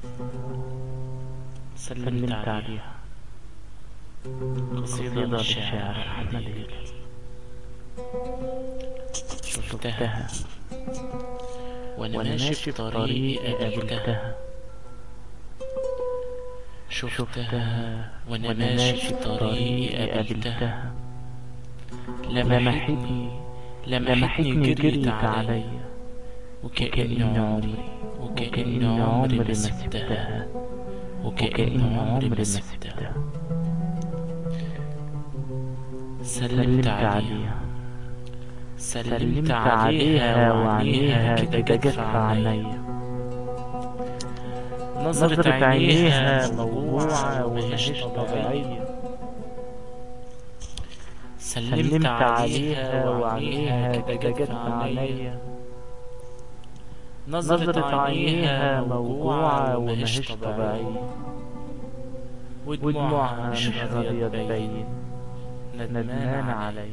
سلمت عليها قصيدة للشاعر حديد شفتها وانا ماشي في طريقي قابلتها شفتها وانا ماشي في طريقي قابلتها لمحتني لمحتني جريت عليا وكأن عمري وكأن عمري ما سبتها وكأن عمري ما سبتها سلمت عليها سلمت عليها وعينيها كده جت في عينيا نظرة عينيها موضوعة ومهيش طبيعية سلمت عليها وعينيها كده جت في عينيا نظرة عينيها موضوعة ومهيش طبيعية ودموعها مش راضية تبين ندمان عليا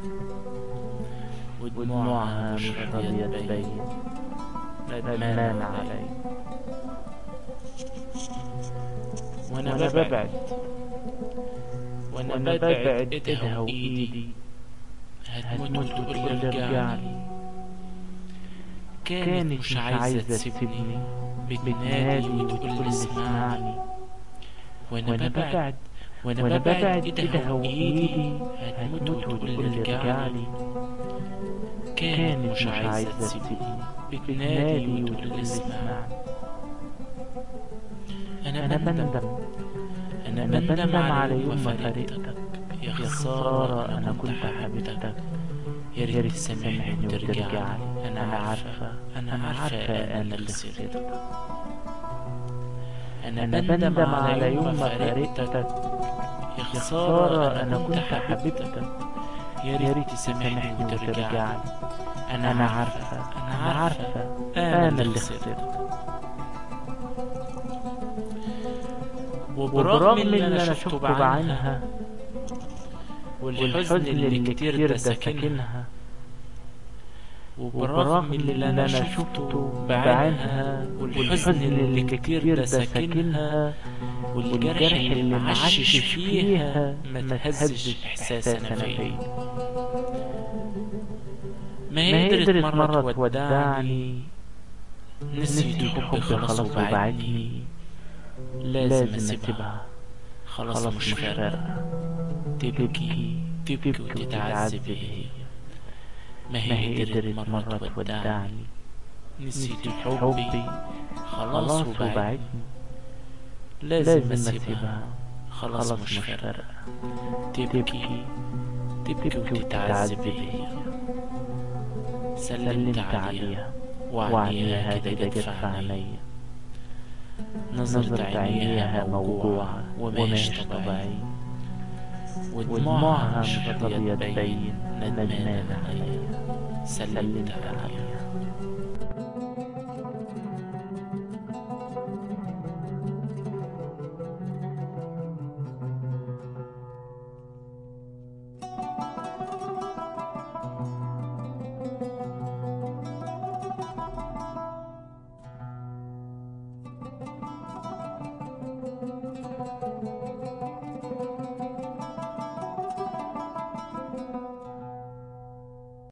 ودموعها مش راضية تبين ندمان عليا وانا ببعد وانا ببعد ايدها وايدي هتموت وتقول لي ارجعلي كانت مش عايزة تسيبني بتنادي وتقول لي اسمعني وانا ببعد وانا ببعد ايدها وايدي هتموت وتقول لي ارجعلي كانت مش عايزة تسيبني بتنادي وتقول لي اسمعني انا بندم انا بندم على يوم ما فارقتك يا خسارة انا كنت حبيبتك يا ريت تسامحني وترجع لي انا عارفة انا عارفة انا اللي خسرتك انا بندم على يوم ما فارقتك يا خسارة انا كنت حبيبتك يا ريت تسامحني وترجع لي انا عارفة انا عارفة انا اللي خسرتك وبرغم اللي انا شفته بعينها والحزن اللي كتير ده ساكنها وبرغم اللي انا شفته بعينها والحزن اللي كتير ده ساكنها والجرح اللي معشش فيها ما تهزش احساسنا فيه ما هي قدرت مرة تودعني نسيت حبي خلاص وبعدني لازم اسيبها خلاص مش فارقة تبكي تبكي وتتعذب هي ما هي قدرت مرة تودعني نسيت حبي خلاص وبعدني لازم اسيبها خلاص مش فارقة تبكي تبكي وتتعذب هي سلمت عليها وعينيها كده جت في عينيا نظرة عينيها موجوعة ومش طبيعية ودموعها مش راضية تبين ندمانة عليا سلمت عليها